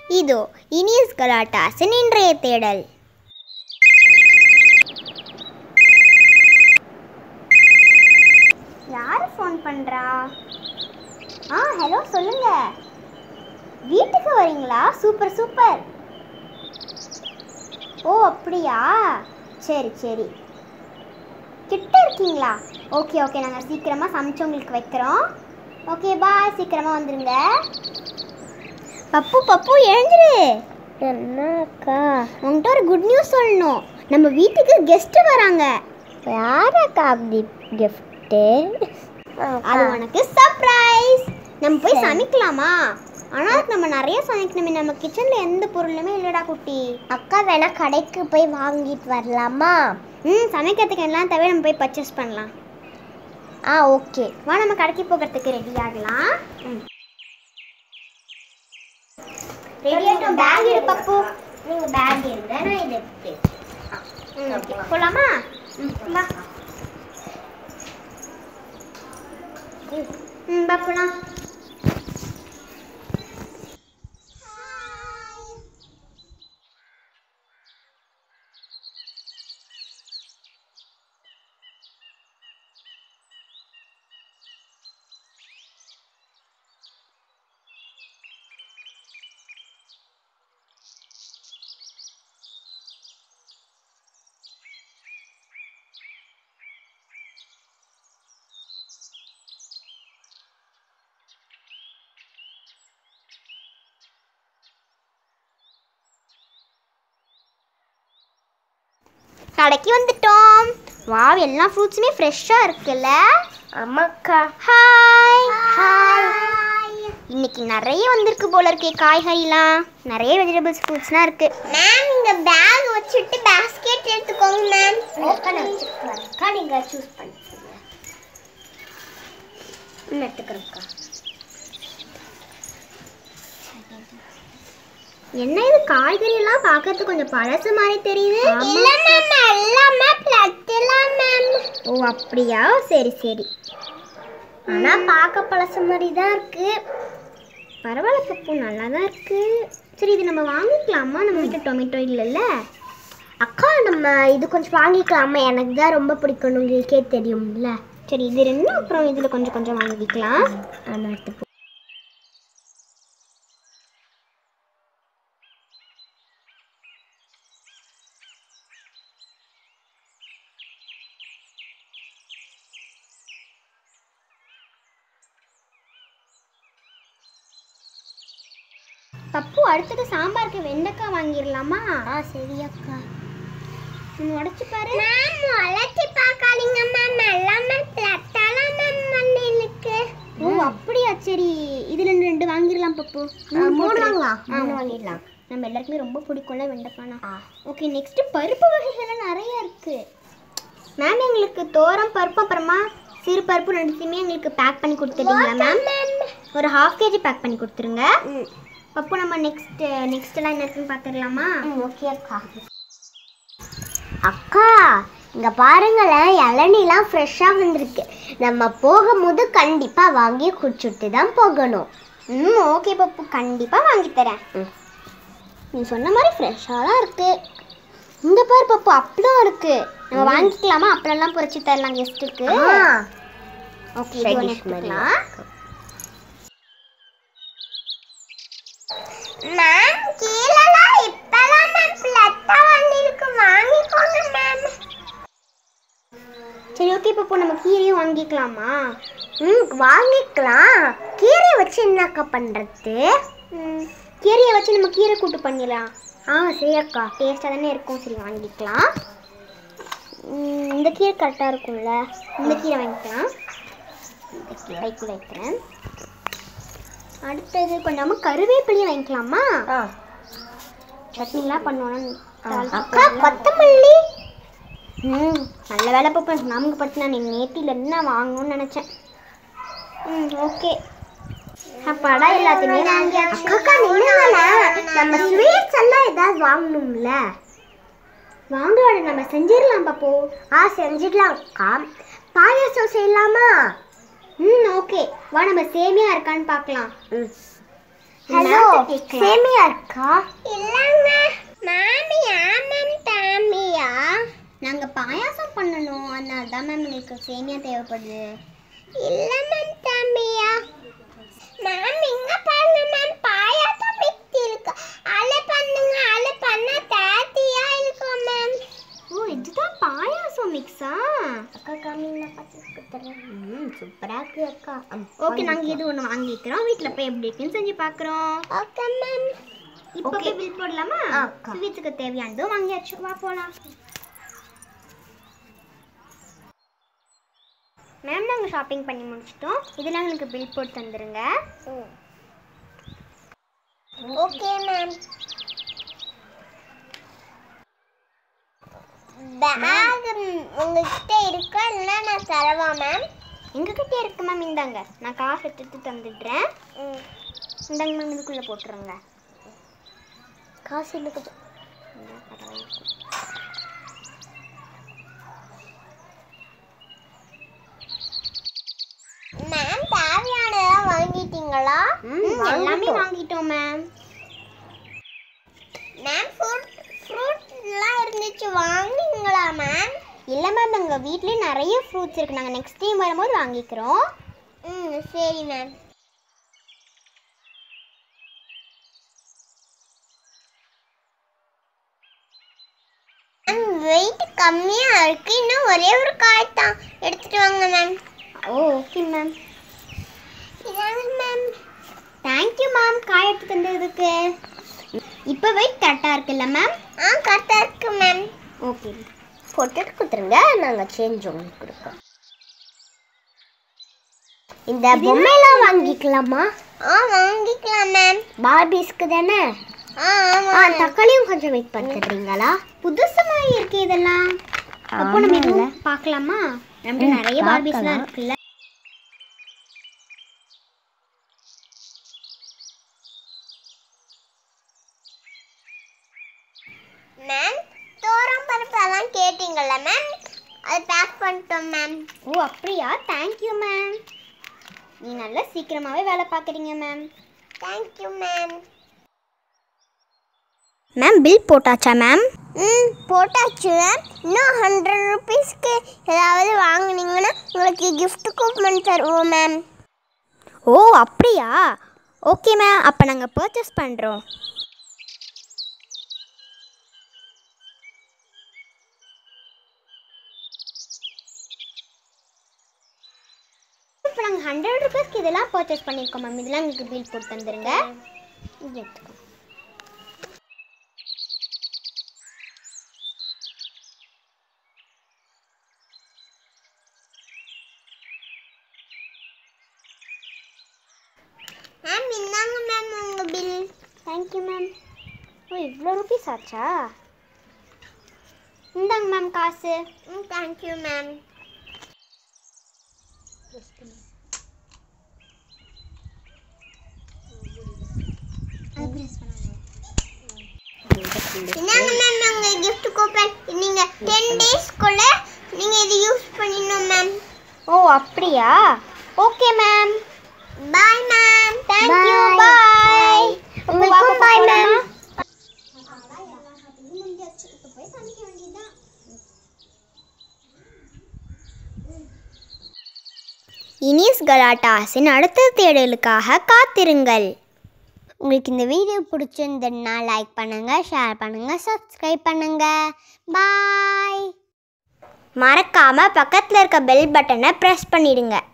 இதோ இனியஸ் கலாட்டாஸின் இன்றைய தேடல் யார் ஃபோன் பண்ணுறா ஆ ஹலோ சொல்லுங்க வீட்டுக்கு வரீங்களா சூப்பர் சூப்பர் ஓ அப்படியா சரி சரி கிட்ட இருக்கீங்களா ஓகே ஓகே நாங்கள் சீக்கிரமாக சமைச்சு உங்களுக்கு வைக்கிறோம் ஓகே பாய் சீக்கிரமாக வந்துருங்க பப்பு பப்பு எழுந்துரு என்னக்கா உங்கள்கிட்ட ஒரு குட் நியூஸ் சொல்லணும் நம்ம வீட்டுக்கு கெஸ்ட்டு வராங்க யாரக்கா அப்படி கிஃப்ட்டு அது உனக்கு சர்ப்ரைஸ் நம்ம போய் சமைக்கலாமா ஆனால் அதுக்கு நம்ம நிறைய சமைக்கணுமே நம்ம கிச்சனில் எந்த பொருளுமே இல்லைடா குட்டி அக்கா வேணா கடைக்கு போய் வாங்கிட்டு வரலாமா ம் சமைக்கிறதுக்கு எல்லாம் தேவை நம்ம போய் பர்ச்சேஸ் பண்ணலாம் ஆ ஓகே வா நம்ம கடைக்கு போகிறதுக்கு ரெடி ஆகலாம் ரெடி ஆகிட்டோம் பேக் எடு பப்பு நீங்கள் பேக் எடுங்க நான் இதை எடுத்து ம் ஓகே போகலாமா ம் வா ம் வா போகலாம் கடைக்கு வந்துட்டோம் வாவ் எல்லா ஃப்ரூட்ஸுமே ஃப்ரெஷ்ஷாக இருக்குல்ல ஆமாக்கா ஹாய் ஹாய் இன்னைக்கு நிறைய வந்திருக்கு போல இருக்கே காய்கறிலாம் நிறைய வெஜிடபிள்ஸ் ஃப்ரூட்ஸ்லாம் இருக்கு மேம் இந்த பேக் வச்சுட்டு பாஸ்கெட் எடுத்துக்கோங்க மேம் ஓப்பன் வச்சுக்கோங்கக்கா நீங்கள் சூஸ் பண்ணிக்கோங்க ம் எடுத்துக்கிறேன்க்கா என்ன இது காய்கறி எல்லாம் பார்க்கறதுக்கு கொஞ்சம் பழசு மாதிரி தெரியுது இல்ல மேம் எல்லாமே பிளட்டுலாம் மேம் ஓ அப்படியா சரி சரி ஆனா பார்க்க பழசு மாதிரி தான் இருக்கு பரவாயில்ல பப்பு நல்லா தான் இருக்கு சரி இது நம்ம வாங்கிக்கலாமா நம்ம வீட்டில் டொமேட்டோ இல்லைல்ல அக்கா நம்ம இது கொஞ்சம் வாங்கிக்கலாமா எனக்கு தான் ரொம்ப பிடிக்கும் உங்களுக்கே தெரியும்ல சரி இது ரெண்டும் அப்புறம் இதில் கொஞ்சம் கொஞ்சம் வாங்கிக்கலாம் நான் எடுத்து பப்பு அடுத்தது சாம்பாருக்கு வெண்டைக்காய் வாங்கிடலாமா ஆ சரி அக்கா ஒன்று உடச்சி பாரு மேம் வளர்ச்சி பார்க்காதீங்க மேம் எல்லாமே பிளட்டாலாம் மேம் மண்ணிலுக்கு ஓ அப்படியா சரி இதுல ரெண்டு ரெண்டு வாங்கிடலாம் பப்பு மூணு போட்டுரு. வாங்கலாம் ஆ, மூணு okay. வாங்கிடலாம் நம்ம எல்லாருக்குமே ரொம்ப பிடிக்கும்ல வெண்டைக்கானா ஆ ஓகே நெக்ஸ்ட் பருப்பு வகைகள் நிறைய இருக்கு மேம் எங்களுக்கு தோரம் பருப்பு அப்புறமா சிறு பருப்பு ரெண்டுத்தையுமே எங்களுக்கு பேக் பண்ணி கொடுத்துட்டீங்களா மேம் ஒரு ஹாஃப் கேஜி பேக் பண்ணி கொடுத்துருங்க ம் அப்போ நம்ம நெக்ஸ்ட் நெக்ஸ்ட் எல்லாம் என்ன இருக்குன்னு பார்த்துடலாமா ஓகே அக்கா அக்கா இங்க பாருங்களேன் இளநீலாம் ஃப்ரெஷ்ஷாக வந்திருக்கு நம்ம போகும்போது கண்டிப்பா வாங்கி குடிச்சுட்டு தான் போகணும் ம் ஓகே பப்பு கண்டிப்பாக வாங்கி தரேன் ம். நீ சொன்ன மாதிரி ஃப்ரெஷ்ஷாக தான் இருக்கு இந்த பாரு பப்பு அப்பளம் இருக்கு நம்ம வாங்கிக்கலாமா அப்பளம்லாம் பொரிச்சு தரலாம் கெஸ்ட்டுக்கு ஓகே இது ஒன்று எடுத்துக்கலாம் மேம் கீழலாம் இப்பலாம் மேம் பிளட்டா வந்திருக்கு வாங்கிக்கோங்க மேம் சரி ஓகே பப்பு நம்ம கீரையும் வாங்கிக்கலாமா ம் வாங்கிக்கலாம் கீரை வச்சு என்னக்கா பண்றது ம், கீரையை வச்சு நம்ம கீரை கூட்டு பண்ணிடலாம் ஆ சரி அக்கா டேஸ்ட்டாக தானே இருக்கும் சரி வாங்கிக்கலாம் ம், இந்த கீரை கரெக்டாக இருக்கும்ல இந்த கீரை வாங்கிக்கலாம் இந்த கீரைக்குள்ள வைக்கிறேன் அடுத்தது கொஞ்சமாக கருவேப்பிலையும் வாங்கிக்கலாமா ஆ சட்னிலாம் பண்ணோன்னு அக்கா கொத்தமல்லி ம் நல்ல வேலை பாப்பா நமக்கு பற்றி நான் நேத்தில இருந்து நான் வாங்கணும்னு நினச்சேன் ம் ஓகே அப்பாடா எல்லாத்தையுமே வாங்கியாச்சு அக்கா நில்லுங்களேன் நம்ம ஸ்வீட்ஸ் எல்லாம் ஏதாவது வாங்கணும்ல வாங்க நம்ம செஞ்சிடலாம் பாப்போ ஆ செஞ்சிடலாம் அக்கா பாயாசம் செய்யலாமா ம் ஓகே வா நம்ம சேமியா இருக்கான்னு பார்க்கலாம் ம் ஹலோ கேட்கலாம் சேமியா இருக்கா இல்லைங்க மாமியா மேம் தாமியா நாங்கள் பாயாசம் பண்ணணும் அதனால தான் மேம் எங்களுக்கு சேமியா தேவைப்படுது இல்ல மேம் தாமியா மேம் இங்க பாருங்க மேம் பாயாசம் மிக்ஸ் இருக்கு அல பண்ணுங்க அல பண்ணா தாத்தியா இருக்கும் மேம் ஓ இதுதான் பாயாசம் மிக்ஸா அக்கா காமிங்க பார்த்து கொடுத்துறேன் ம் சூப்பரா இருக்கு அக்கா ஓகே நாங்கள் இது ஒன்று வாங்கிக்கிறோம் வீட்டில் போய் எப்படி இருக்குன்னு செஞ்சு பார்க்குறோம் ஓகே மேம் இப்போ Okay. போய் பில் போடலாமா ஆ, அக்கா. வீட்டுக்கு தேவையானதும் வாங்கியாச்சு வா போகலாம் மேம் நாங்கள் ஷாப்பிங் பண்ணி முடிச்சிட்டோம் இதெல்லாம் எங்களுக்கு பில் போட்டு தந்துருங்க ஓகே மேம் பேக் உங்ககிட்ட இருக்கா இல்லைன்னா நான் தரவா மேம் எங்ககிட்டே இருக்கு மேம் இந்தாங்க நான் காசு எடுத்துட்டு தந்துடுறேன் ம் இந்தாங்க மேம் இதுக்குள்ளே போட்டுருங்க காசு இருக்குது மேம் தேவையானதெல்லாம் வாங்கிட்டீங்களா ம் எல்லாமே வாங்கிட்டோம் மேம் மேம் ஃப்ரூட் ஃப்ரூட்லாம் இருந்துச்சு வாங்குனீங்களா மேம் இல்லை மேம் எங்கள் வீட்லேயே நிறைய ஃப்ரூட்ஸ் இருக்குது நாங்கள் நெக்ஸ்ட் டைம் வரும்போது வாங்கிக்கிறோம் ம் சரி மேம் மேம் வெயிட் கம்மியாக இருக்கு இன்னும் ஒரே ஒரு காய் தான் எடுத்துட்டு வாங்க மேம் ஓ ஓகே மேம் இதாங்க மேம் தேங்க்யூ மேம் காய் எடுத்து தந்ததுக்கு இப்போ வெயிட் கரெக்டாக இருக்குல்ல மேம் ஆ கரெக்டாக இருக்கு மேம் ஓகே போட்டுட்டு கொடுத்துருங்க நாங்கள் சேஞ்ச் உங்களுக்கு கொடுப்போம் இந்த பொம்மையெல்லாம் வாங்கிக்கலாமா ஆ வாங்கிக்கலாம் மேம் பார்பிஸ்க்கு தானே ஆ ஆ ஆமாம் தக்காளியும் கொஞ்சம் வெயிட் பண்ணுறீங்களா புதுசு மாதிரி இருக்கு இதெல்லாம் அப்போ நம்ம இதுவும் பார்க்கலாமா நம்மகிட்ட நிறைய பார்பிஸ்லாம் இருக்குல்ல மேம் தோரம் பருப்பெல்லாம் கேட்டீங்கல்ல மேம் அது பேக் பண்ணிட்டோம் மேம் ஓ அப்படியா தேங்க்யூ மேம் நீ நல்லா சீக்கிரமாகவே வேலை பார்க்குறீங்க ma'am thank you ma'am ma'am bill போட்டாச்சா மேம் ம் போட்டாச்சு மேம் இன்னும் ஹண்ட்ரட் ருபீஸ்க்கு ஏதாவது வாங்குனீங்கன்னா உங்களுக்கு gift கூப்பன் தருவோம் மேம் ஓ அப்படியா ஓகே மேம் அப்போ நாங்கள் பர்ச்சேஸ் பண்ணுறோம் இப்போ நாங்கள் ஹண்ட்ரட் ருபீஸ்க்கு இதெல்லாம் பர்ச்சேஸ் பண்ணியிருக்கோம் மேம் இதெல்லாம் எங்களுக்கு பில் போட்டு தந்துருங்க இது எடுத்துக்கோ மேம் இந்தாங்க மேம் உங்கள் பில் தேங்க்யூ மேம் ஓ இவ்வளோ ருபீஸ் ஆச்சா இந்தாங்க மேம் காசு ம் தேங்க்யூ மேம் இந்தாங்க மேம் உங்கள் gift கூப்பன் நீங்கள் டென் டேஸ்க்குள்ள நீங்கள் இது யூஸ் பண்ணிடணும் மேம் ஓ அப்படியா okay ma'am bye ma'am thank you Bye. Bye உங்களுக்கும் bye, ma'am. இனிஸ் கலாட்டாஸின் அடுத்த தேடலுக்காக காத்திருங்கள் உங்களுக்கு இந்த வீடியோ பிடிச்சிருந்ததுன்னா லைக் பண்ணுங்க ஷேர் பண்ணுங்க சப்ஸ்கிரைப் பண்ணுங்க பாய் மறக்காம பக்கத்தில் இருக்க பெல் பட்டனை ப்ரெஸ் பண்ணிடுங்க